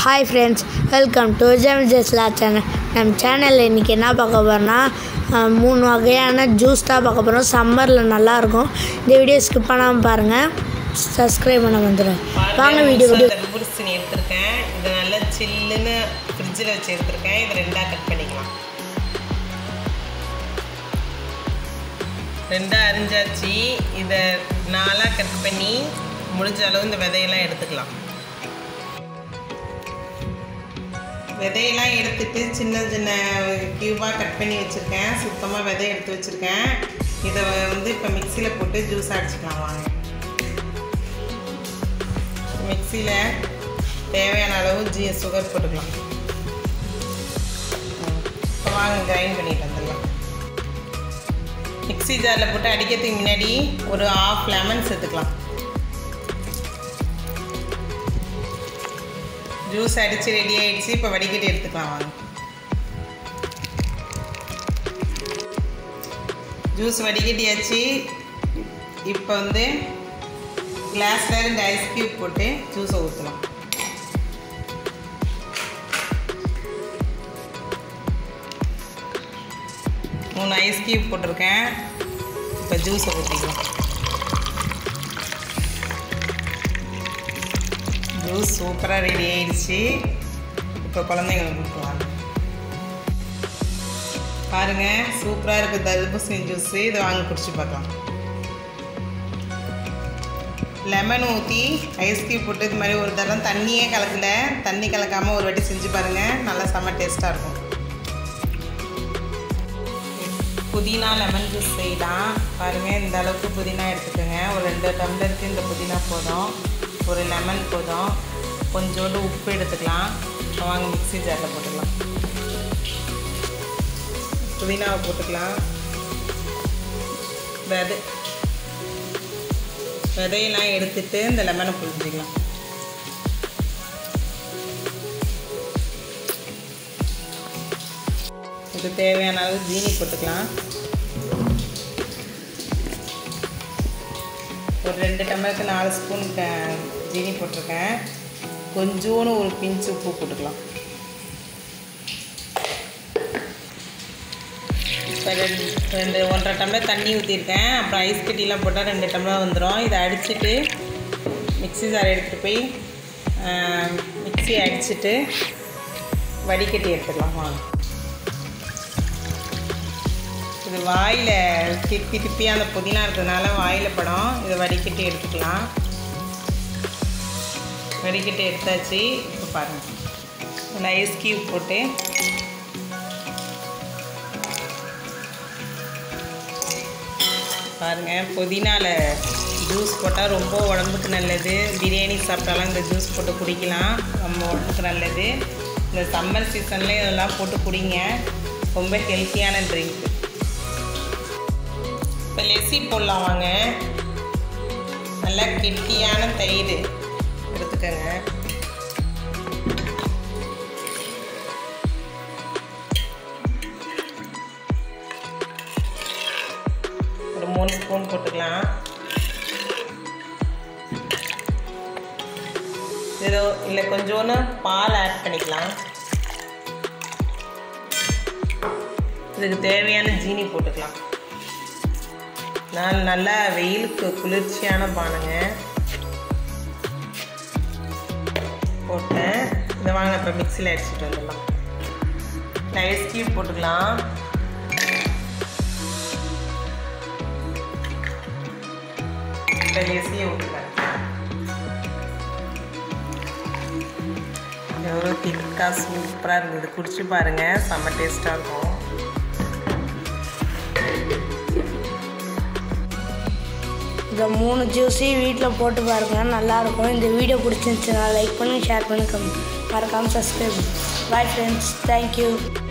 hi friends welcome to Jem Jesla channel நம்ம சேனலில் இன்றைக்கி என்ன பார்க்க போகிறோன்னா அஹ், மூணு வகையான ஜூஸ் தான் பார்க்க போகிறோம் சம்மரில் நல்லாயிருக்கும் இந்த வீடியோ ஸ்கிப் பண்ணாமல் பாருங்கள் சப்ஸ்கிரைப் பண்ண வந்துடும் வாங்க வீடியோ வீடியோ தர்பூசணி எடுத்திருக்கேன் இது நல்லா சில்லுன்னு ஃப்ரிட்ஜில் வச்சு எடுத்திருக்கேன் இது ரெண்டாக கட் பண்ணிக்கலாம் ரெண்டாக அரிஞ்சாச்சு இதை நாலாக கட் பண்ணி முடிஞ்ச அளவு இந்த விதையெல்லாம் எடுத்துக்கலாம் விதையெல்லாம் எடுத்துட்டு சின்ன சின்ன க்யூபாக கட் பண்ணி வச்சுருக்கேன் சுத்தமாக விதை எடுத்து வச்சுருக்கேன் இதை வந்து இப்போ மிக்சியில் போட்டு ஜூஸ் அடிச்சுக்கலாம் வாங்க மிக்சியில் தேவையான அளவு ஜி சுகர் போட்டுக்கலாம் இப்போ வாங்க கிரைண்ட் பண்ணிட்டு வந்துடலாம் மிக்ஸி ஜாரில் போட்டு அடிக்கிறதுக்கு முன்னாடி ஒரு ஆஃப் லெமன் சேர்த்துக்கலாம் ஜூஸ் அடித்து ரெடி ஆயிடுச்சு இப்போ வடிகட்டி எடுத்துக்கலாம் வாங்க ஜூஸ் வடிகட்டியாச்சு இப்போ வந்து கிளாஸில் ரெண்டு ஐஸ் க்யூப் போட்டு ஜூஸை ஊற்றலாம் மூணு ஐஸ் க்யூப் போட்டிருக்கேன் இப்போ ஜூஸை ஊற்றிக்கலாம் ஜூஸ் சூப்பராக ரெடி ஆயிடுச்சு இப்போ குழந்தைங்களுக்கு கொடுக்கலாம் பாருங்கள் சூப்பராக இருக்குது தர்பூசணி ஜூஸு இதை வாங்கி குடிச்சு பார்க்கலாம் லெமன் ஊற்றி ஐஸ் க்யூப் போட்டு இது மாதிரி ஒரு தரம் தண்ணியே கலக்கல தண்ணி கலக்காமல் ஒரு வாட்டி செஞ்சு பாருங்கள் நல்லா செம்ம டேஸ்ட்டாக இருக்கும் புதினா லெமன் ஜூஸ் செய்யலாம் பாருங்கள் இந்த அளவுக்கு புதினா எடுத்துக்கோங்க ஒரு ரெண்டு டம்ளருக்கு இந்த புதினா போதும் ஒரு லெமன் போதும் கொஞ்சோண்டு உப்பு எடுத்துக்கலாம் வாங்க மிக்ஸி ஜாரில் போட்டுக்கலாம் புதினாவை போட்டுக்கலாம் விதை விதையெல்லாம் எடுத்துட்டு இந்த லெமனை புழிஞ்சிக்கலாம் இது தேவையான அளவு ஜீனி போட்டுக்கலாம் ஒரு ரெண்டு டம்ளருக்கு நாலு ஸ்பூன் க- ஜீனி போட்டிருக்கேன் கொஞ்சோண்டு ஒரு பிஞ்சு உப்பு போட்டுக்கலாம் இப்போ ரெண்டு ரெண்டு ஒன்றரை டம்ளர் தண்ணி ஊற்றிருக்கேன் அப்புறம் ஐஸ் கட்டிலாம் போட்டால் ரெண்டு டம்ளர் வந்துடும் இதை அடிச்சுட்டு மிக்ஸி ஜார் எடுத்துகிட்டு போய் மிக்ஸி அடிச்சுட்டு வடிகட்டி எடுத்துக்கலாம் வாங்க இது வாயில் திப்பி திப்பி அந்த புதினா இருக்கிறதுனால வாயில் படம் இதை வடிகட்டி எடுத்துக்கலாம் வடிகட்டி எடுத்தாச்சு இப்போ பாருங்கள் இந்த ஐஸ் கியூப் போட்டு பாருங்கள் புதினால ஜூஸ் போட்டால் ரொம்ப உடம்புக்கு நல்லது பிரியாணி சாப்பிட்டாலும் இந்த ஜூஸ் போட்டு குடிக்கலாம் நம்ம உடம்புக்கு நல்லது இந்த சம்மர் சீசனில் இதெல்லாம் போட்டு குடிங்க ரொம்ப ஹெல்த்தியான ட்ரிங்க் இப்போ லெஸ்ஸி போடலாம் வாங்க நல்லா கெட்டியான தயிர் எடுத்துக்கோங்க ஒரு மூணு ஸ்பூன் போட்டுக்கலாம் இது இல்லை கொஞ்சோன்னு பால் ஆட் பண்ணிக்கலாம் இதுக்கு தேவையான ஜீனி போட்டுக்கலாம் நான் நல்லா வெயிலுக்கு குளிர்ச்சியான பானுங்க போட்டேன் இதை வாங்க இப்போ மிக்சியில் அடிச்சுட்டு வந்துடலாம் ஐஸ் கியூப் போட்டுக்கலாம் இந்த லெசியை விட்டுக்கலாம் எவ்வளோ திக்காக சூப்பராக இருந்தது குடிச்சு பாருங்கள் செம்ம டேஸ்ட்டாக இருக்கும் இந்த மூணு ஜூஸையும் வீட்டில் போட்டு பாருங்கள் நல்லாயிருக்கும் இந்த வீடியோ பிடிச்சிருந்துச்சுன்னா லைக் பண்ணி ஷேர் பண்ணி கம்மி மறக்காமல் சப்ஸ்கிரைப் பாய் ஃப்ரெண்ட்ஸ் தேங்க்யூ